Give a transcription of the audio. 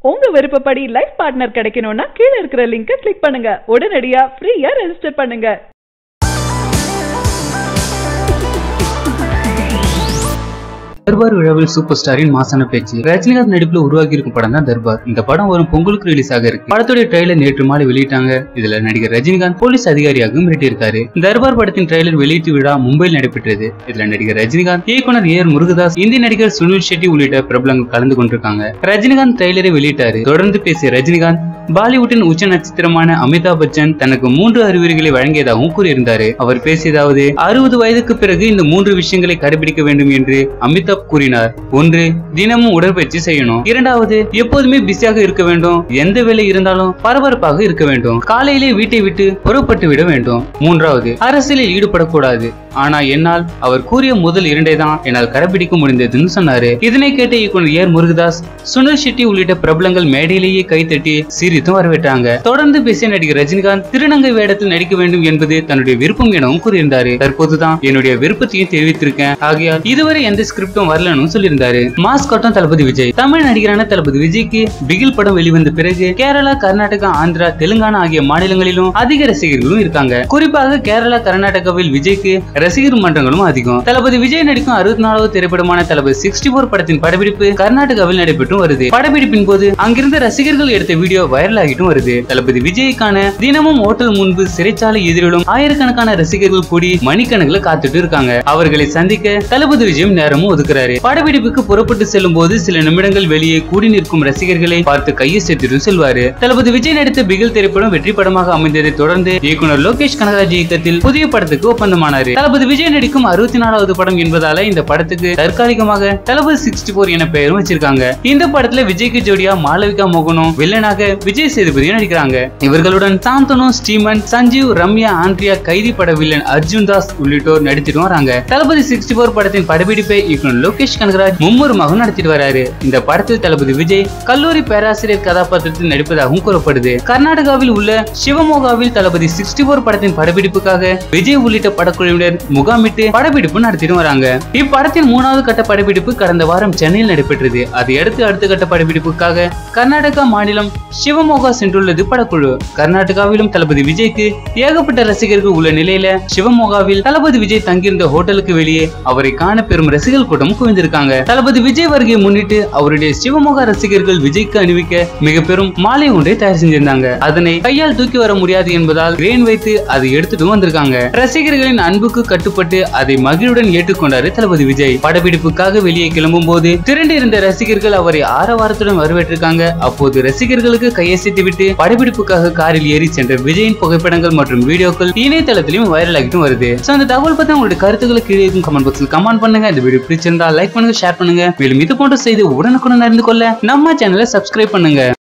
உங்க விருப்பப்படி life partner கிடைக்கணும்னா கீழே இருக்கிற லிங்கை கிளிக் பண்ணுங்க உடனடியா ஃப்ரீயா ரெஜிஸ்டர் பண்ணுங்க தர்பார் விழாவில் சூப்பர் ஸ்டாரின் மாசான பேச்சு ரஜினிகாந்த் நடிப்புல உருவாகி இருக்கும் படம் தான் தர்பார் இந்த படம் வரும் பொங்கலுக்கு ரிலீஸ் ஆக இருக்கு படத்துடைய ட்ரெய்லர் நேற்று மாலை வெளியிட்டாங்க இதுல நடிகர் ரஜினிகாந்த் போலீஸ் அதிகாரியாகவும் மிரட்டியிருக்காரு தர்பார் படத்தின் ட்ரெய்லர் வெளியீட்டு விழா மும்பையில் நடைபெற்றது இதுல நடிகர் ரஜினிகாந்த் இயக்குனர் ஏ ஆர் முருகதாஸ் இந்தி நடிகர் சுனில் ஷெட்டி உள்ளிட்ட பிரபலங்கள் கலந்து கொண்டிருக்காங்க ரஜினிகாந்த் ட்ரெய்லரை வெளியிட்டாரு தொடர்ந்து பேசிய ரஜினிகாந்த் பாலிவுட்டின் உச்ச நட்சத்திரமான அமிதாப் பச்சன் தனக்கு மூன்று அறிகுறிகளை வழங்கியதாகவும் கூறியிருந்தாரு அவர் பேசியதாவது அறுபது வயதுக்கு பிறகு இந்த மூன்று விஷயங்களை கடைபிடிக்க வேண்டும் என்று அமிதாப் கூறினார் ஒன்று தினமும் உடற்பயிற்சி செய்யணும் இரண்டாவது எப்போதுமே பிஸியாக இருக்க வேண்டும் எந்த வேலை இருந்தாலும் பரபரப்பாக இருக்க வேண்டும் காலையிலே வீட்டை விட்டு புறப்பட்டு விட வேண்டும் மூன்றாவது அரசியலில் ஈடுபடக்கூடாது ஆனா என்னால் அவர் கூறிய முதல் இரண்டை தான் என்னால் கடைபிடிக்க முடிந்ததுன்னு சொன்னாரு இதனை கேட்ட இயக்குனர் ஏர் முருகதாஸ் சுனில் ஷெட்டி உள்ளிட்ட பிரபலங்கள் மேடையிலேயே கைத்தட்டி சிரித்தும் வரவேற்றாங்க தொடர்ந்து பேசிய நடிகர் ரஜினிகாந்த் திருநங்கை வேடத்தில் நடிக்க வேண்டும் என்பது தன்னுடைய விருப்பம் எனவும் கூறியிருந்தாரு தற்போதுதான் என்னுடைய விருப்பத்தையும் தெரிவித்திருக்கேன் ஆகையால் இதுவரை எந்த ஸ்கிரிப்டும் வரலன்னு சொல்லியிருந்தாரு மாஸ்கோட்டம் தளபதி விஜய் தமிழ் நடிகரான தளபதி விஜய்க்கு பிகில் படம் வெளிவந்த பிறகு கேரளா கர்நாடகா ஆந்திரா தெலுங்கானா ஆகிய மாநிலங்களிலும் அதிக ரசிகர்களும் இருக்காங்க குறிப்பாக கேரளா கர்நாடகாவில் விஜய்க்கு ரசிகர் மன்றங்களும் அதிகம் தளபதி விஜய் நடிக்கும் அறுபத்தி நாலாவது திரைப்படமான தளபதி சிக்ஸ்டி போர் படத்தின் படப்பிடிப்பு கர்நாடகாவில் நடைபெற்றும் வருது படப்பிடிப்பின் போது அங்கிருந்த ரசிகர்கள் எடுத்த வீடியோ வைரல் ஆகிட்டும் வருது தளபதி விஜய்க்கான தினமும் ஓட்டல் முன்பு சிறைச்சாலை எதிரிலும் ஆயிரக்கணக்கான ரசிகர்கள் கூடி மணிக்கணக்கில் காத்துட்டு இருக்காங்க அவர்களை சந்திக்க தளபதி விஜயும் நேரமும் ஒதுக்குறாரு படப்பிடிப்புக்கு புறப்பட்டு செல்லும் போது சில நிமிடங்கள் வெளியே கூடி நிற்கும் ரசிகர்களை பார்த்து கையை சேர்த்துட்டு செல்வாரு தளபதி விஜய் நடித்த பிகில் திரைப்படம் வெற்றி படமாக அமைந்ததை தொடர்ந்து இயக்குனர் லோகேஷ் கனகராஜ் இயக்கத்தில் புதிய படத்துக்கு ஒப்பந்தமானாரு தளபதி விஜய் நடிக்கும் அறுபத்தி நாலாவது படம் என்பதால இந்த படத்துக்கு தற்காலிகமாக தளபதி சிக்ஸ்டி போர் என பெயரும் வச்சிருக்காங்க இந்த படத்துல விஜய்க்கு ஜோடியா மாளவிகா மோகனும் வில்லனாக விஜய் சேதுபதியும் நடிக்கிறாங்க இவர்களுடன் சாந்தனு ஸ்டீமன் சஞ்சீவ் ரம்யா ஆண்ட்ரியா கைதி பட வில்லன் அர்ஜுன் தாஸ் உள்ளிட்டோர் நடித்துட்டு வராங்க தளபதி சிக்ஸ்டி போர் படத்தின் படப்பிடிப்பை இயக்குனர் லோகேஷ் கனகராஜ் மும்முரமாக நடத்திட்டு வராரு இந்த படத்தில் தளபதி விஜய் கல்லூரி பேராசிரியர் கதாபாத்திரத்தில் நடிப்பதாகவும் கூறப்படுது கர்நாடகாவில் உள்ள சிவமோகாவில் தளபதி சிக்ஸ்டி போர் படத்தின் படப்பிடிப்புக்காக விஜய் உள்ளிட்ட படக்குழுவினர் முகாமிட்டு படப்பிடிப்பு நடத்திட்டு வராங்க இப்படத்தின் மூணாவது கட்ட படப்பிடிப்பு கடந்த வாரம் சென்னையில் நடைபெற்றது அதையடுத்து அடுத்த கட்ட படப்பிடிப்புக்காக கர்நாடகா மாநிலம் சிவமோகா சென்றுள்ளது படக்குழு கர்நாடகாவிலும் தளபதி விஜய்க்கு ஏகப்பட்ட ரசிகர்கள் உள்ள நிலையில சிவமோகாவில் தளபதி விஜய் தங்கியிருந்த ஹோட்டலுக்கு வெளியே அவரை காண பெரும் ரசிகர்கள் கூட்டம் குவிந்திருக்காங்க தளபதி விஜய் வருகையை முன்னிட்டு அவருடைய சிவமோகா ரசிகர்கள் விஜய்க்கு அணிவிக்க மிக பெரும் மாலை ஒன்றை தயார் செஞ்சிருந்தாங்க அதனை கையால் தூக்கி வர முடியாது என்பதால் கிரேன் வைத்து அதை எடுத்துட்டு வந்திருக்காங்க ரசிகர்களின் அன்புக்கு கட்டுப்பட்டு அதை மகிழுடன் ஏற்றுக்கொண்டாரு தளபதி விஜய் படப்பிடிப்புக்காக வெளியே கிளம்பும் போது திரண்டு இருந்த ரசிகர்கள் அவரை ஆரவாரத்துடன் வரவேற்றிருக்காங்க அப்போது ரசிகர்களுக்கு கையசைத்து விட்டு படப்பிடிப்புக்காக காரில் ஏறி சென்ற விஜயின் புகைப்படங்கள் மற்றும் வீடியோக்கள் இணையதளத்திலும் வைரல் ஆகிட்டும் வருது சோ அந்த தகவல் பத்தி உங்களுடைய கருத்துக்களை கீழே இருக்கும் கமெண்ட் பாக்ஸில் கமெண்ட் பண்ணுங்க இந்த வீடியோ பிடிச்சிருந்தா லைக் பண்ணுங்க ஷேர் பண்ணுங்க மேலும் இது போன்ற செய்தி உடனுக்குடன் அறிந்து கொள்ள நம்ம சேனலை சப்ஸ்கிரைப் பண்ணுங்க